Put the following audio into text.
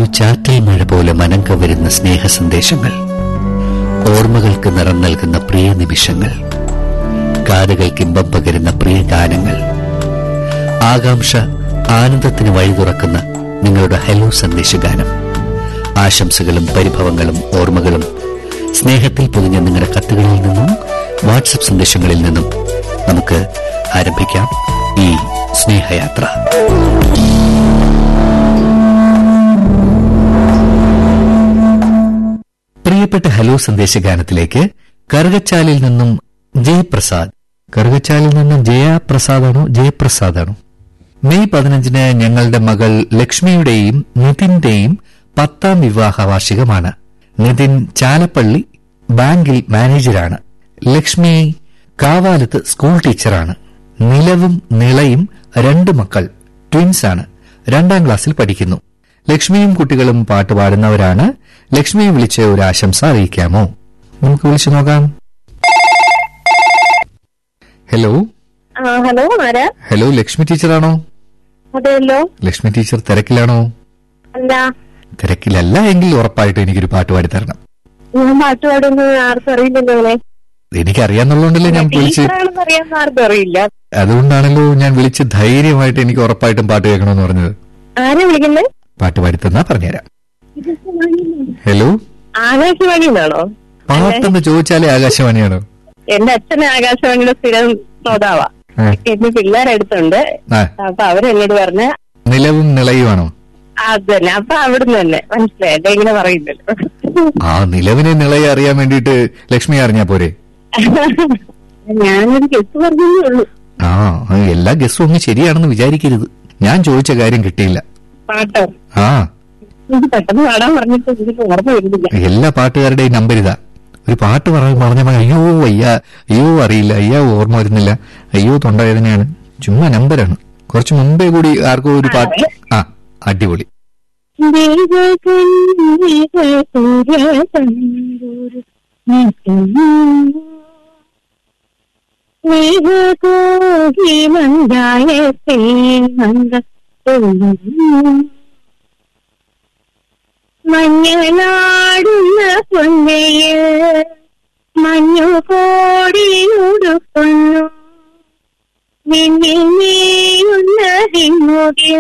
ഒരു ചാറ്റൽ മഴ പോലെ മനം കവരുന്ന സ്നേഹ സന്ദേശങ്ങൾ ഓർമ്മകൾക്ക് നിറം നൽകുന്ന പ്രിയ നിമിഷങ്ങൾ കാതുകൾക്ക് ഇമ്പം പകരുന്ന പ്രിയ ഗാനങ്ങൾ ആകാംക്ഷ ആനന്ദത്തിന് വഴി തുറക്കുന്ന നിങ്ങളുടെ ഹലോ സന്ദേശഗാനം ആശംസകളും പരിഭവങ്ങളും ഓർമ്മകളും സ്നേഹത്തിൽ പൊതിഞ്ഞ നിങ്ങളുടെ കത്തുകളിൽ നിന്നും വാട്സപ്പ് സന്ദേശങ്ങളിൽ നിന്നും നമുക്ക് ആരംഭിക്കാം ഈ സ്നേഹയാത്ര പ്രിയപ്പെട്ട ഹലോ സന്ദേശഗാനത്തിലേക്ക് കറുകച്ചാലിൽ നിന്നും ജയപ്രസാദ് കറുകച്ചാലിൽ നിന്നും ജയപ്രസാദാണോ ജയപ്രസാദാണോ മെയ് പതിനഞ്ചിന് ഞങ്ങളുടെ മകൾ ലക്ഷ്മിയുടെയും നിതിന്റെയും പത്താം വിവാഹ വാർഷികമാണ് നിതിൻ ചാലപ്പള്ളി ബാങ്കിൽ മാനേജരാണ് ലക്ഷ്മി കാവാലത്ത് സ്കൂൾ ടീച്ചറാണ് നിലവും നിളയും രണ്ട് മക്കൾ ട്വിൻസാണ് രണ്ടാം ക്ലാസ്സിൽ പഠിക്കുന്നു ലക്ഷ്മിയും കുട്ടികളും പാട്ട് പാടുന്നവരാണ് ലക്ഷ്മിയെ വിളിച്ച് ഒരു ആശംസ അറിയിക്കാമോ നമുക്ക് വിളിച്ചു നോക്കാം ഹലോ ആ ഹലോ ആരാ ഹലോ ലക്ഷ്മി ടീച്ചറാണോ അതെയല്ലോ ലക്ഷ്മി ടീച്ചർ തിരക്കിലാണോ അല്ല തിരക്കിലല്ല എങ്കിൽ ഉറപ്പായിട്ടും എനിക്കൊരു പാട്ട് പാടി തരണം ഞാൻ പാട്ട് പാടുന്നത് ആർക്കും അറിയില്ലല്ലോ അവനെ എനിക്കറിയാന്നുള്ളതുകൊണ്ടല്ലേ ഞാൻ വിളിച്ച് ടീച്ചറാണെന്ന് അറിയാൻ ആർക്കും അറിയില്ല അതുകൊണ്ടാണല്ലോ ഞാൻ വിളിച്ച് ധൈര്യമായിട്ട് എനിക്ക് ഉറപ്പായിട്ടും പാട്ട് കേൾക്കണമെന്ന് പറഞ്ഞത് ആരാ വിളിക്കുന്നത് പാട്ട് പാടി തന്നാ പറഞ്ഞുതരാം ഹലോ ആകാശവാണി എന്നാണോ പാട്ടെന്ന് ചോദിച്ചാലേ ആകാശവാണിയാണോ എന്റെ അച്ഛൻ ആകാശവാണിയുടെ സ്ഥിരം ശ്രോതാവാ ആ, എന്റെ പിള്ളേരടുത്തുണ്ട് ആ, അപ്പൊ അവരെന്നോട് പറഞ്ഞ നിലവും നിളയുമാണോ അത് തന്നെ അപ്പൊ അവിടുന്ന് തന്നെ മനസ്സിലായല്ലേ ഇങ്ങനെ പറയില്ലല്ലോ ആ നിലവിനെ നിളയെ അറിയാൻ വേണ്ടിയിട്ട് ലക്ഷ്മി അറിഞ്ഞാ പോരെ ഞാനൊരു കെസ് പറഞ്ഞേ ഉള്ളൂ ആ ആ, എല്ലാ ഗസ്സും ഒന്നും ശരിയാണെന്ന് വിചാരിക്കരുത് ഞാൻ ചോദിച്ച കാര്യം കിട്ടിയില്ല പാട്ടോ ആ എനിക്ക് പെട്ടെന്ന് പാടാൻ പറഞ്ഞിട്ട് എനിക്ക് ഓർമ്മ വരുന്നില്ല എല്ലാ പാട്ടുകാരുടെയും നമ്പർ ഇതാ ഒരു പാട്ട് പറഞ്ഞ പറഞ്ഞ അയ്യോ അയ്യ അയ്യോ അറിയില്ല അയ്യോ ഓർമ്മ വരുന്നില്ല അയ്യോ തൊണ്ടവേദനയാണ് ചുമ്മാ നമ്പരാണ് കുറച്ച് മുമ്പേ കൂടി ആർക്കോ ഒരു പാട്ട് ആ അടിപൊളി മഞ്ഞനാടുന്ന പൊന്നയിൽ മഞ്ഞു കോടിയുടുക്കുന്നു നിന്നിൽ നീയുന്ന ഹിമുകിൽ